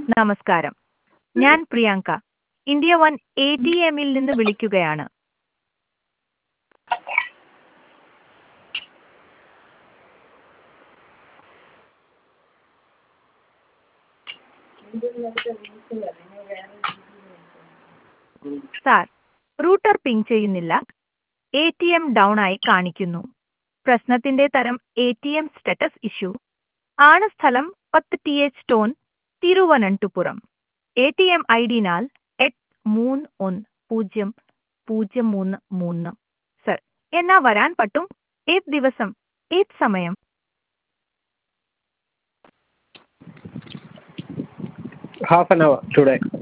നമസ്കാരം ഞാൻ Priyanka India one A T എമ്മിൽ നിന്ന് വിളിക്കുകയാണ് സാർ റൂട്ടർ പിങ് ചെയ്യുന്നില്ല എ ടി എം ഡൗൺ ആയി കാണിക്കുന്നു പ്രശ്നത്തിന്റെ തരം A T M status issue ആണ് സ്ഥലം പത്ത് T H tone Thiruvananthapuram A T M I ഡിനാൽ എട്ട് മൂന്ന് ഒന്ന് പൂജ്യം പൂജ്യം മൂന്ന് മൂന്ന് സർ എന്നാ വരാൻ പറ്റും ഏത് ദിവസം ഏത് സമയം half an hour today